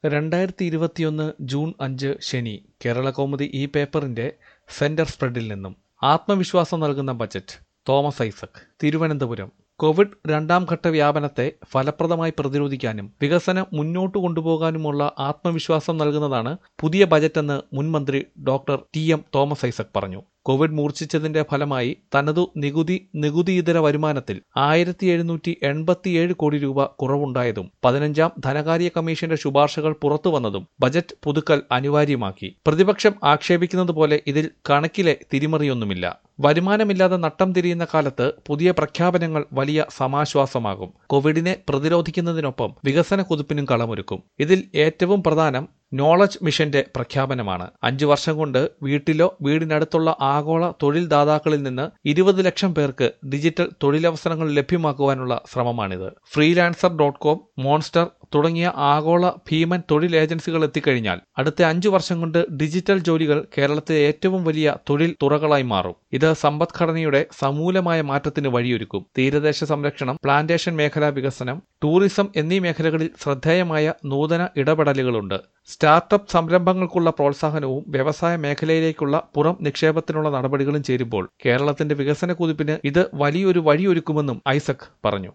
രണ്ടായിരത്തി ഇരുപത്തിയൊന്ന് ജൂൺ അഞ്ച് ശനി കേരളകൗമുദി ഈ പേപ്പറിന്റെ സെന്റർ സ്പ്രെഡിൽ നിന്നും ആത്മവിശ്വാസം നൽകുന്ന ബജറ്റ് തോമസ് ഐസക് തിരുവനന്തപുരം കോവിഡ് രണ്ടാം ഘട്ട വ്യാപനത്തെ ഫലപ്രദമായി പ്രതിരോധിക്കാനും വികസനം മുന്നോട്ട് കൊണ്ടുപോകാനുമുള്ള ആത്മവിശ്വാസം നൽകുന്നതാണ് പുതിയ ബജറ്റെന്ന് മുൻമന്ത്രി doctor T M Thomas Isaac പറഞ്ഞു കോവിഡ് മൂർച്ഛിച്ചതിന്റെ ഫലമായി തനതു നികുതി നികുതിയിതര വരുമാനത്തിൽ ആയിരത്തി എഴുന്നൂറ്റി എൺപത്തിയേഴ് കോടി രൂപ കുറവുണ്ടായതും പതിനഞ്ചാം ധനകാര്യ കമ്മീഷന്റെ ശുപാർശകൾ പുറത്തുവന്നതും ബജറ്റ് പുതുക്കൽ അനിവാര്യമാക്കി പ്രതിപക്ഷം ആക്ഷേപിക്കുന്നത് പോലെ ഇതിൽ കണക്കിലെ തിരിമറിയൊന്നുമില്ല വരുമാനമില്ലാതെ നട്ടം തിരിയുന്ന കാലത്ത് പുതിയ പ്രഖ്യാപനങ്ങൾ വലിയ സമാശ്വാസമാകും കോവിഡിനെ പ്രതിരോധിക്കുന്നതിനൊപ്പം വികസന കുതിപ്പിനും കളമൊരുക്കും ഇതിൽ ഏറ്റവും പ്രധാനം നോളജ് മിഷന്റെ പ്രഖ്യാപനമാണ് അഞ്ചു വർഷം കൊണ്ട് വീട്ടിലോ വീടിനടുത്തുള്ള ആഗോള തൊഴിൽ ദാതാക്കളിൽ നിന്ന് ഇരുപത് ലക്ഷം പേർക്ക് ഡിജിറ്റൽ തൊഴിലവസരങ്ങൾ ലഭ്യമാക്കുവാനുള്ള ശ്രമമാണിത് ഫ്രീലാൻസർ ഡോട്ട് കോം മോൺസ്റ്റർ തുടങ്ങിയ ആഗോള ഭീമൻ തൊഴിൽ ഏജൻസികൾ എത്തിക്കഴിഞ്ഞാൽ അടുത്ത അഞ്ചു വർഷം കൊണ്ട് ഡിജിറ്റൽ ജോലികൾ കേരളത്തിലെ ഏറ്റവും വലിയ തൊഴിൽ തുറകളായി മാറും ഇത് സമ്പദ്ഘടനയുടെ സമൂലമായ മാറ്റത്തിന് വഴിയൊരുക്കും തീരദേശ സംരക്ഷണം പ്ലാന്റേഷൻ മേഖലാ വികസനം ടൂറിസം എന്നീ മേഖലകളിൽ ശ്രദ്ധേയമായ നൂതന ഇടപെടലുകളുണ്ട് സ്റ്റാർട്ടപ്പ് സംരംഭങ്ങൾക്കുള്ള പ്രോത്സാഹനവും വ്യവസായ മേഖലയിലേക്കുള്ള പുറം നിക്ഷേപത്തിനുള്ള നടപടികളും ചേരുമ്പോൾ കേരളത്തിന്റെ വികസന കുതിപ്പിന് ഇത് വലിയൊരു വഴിയൊരുക്കുമെന്നും ഐസക് പറഞ്ഞു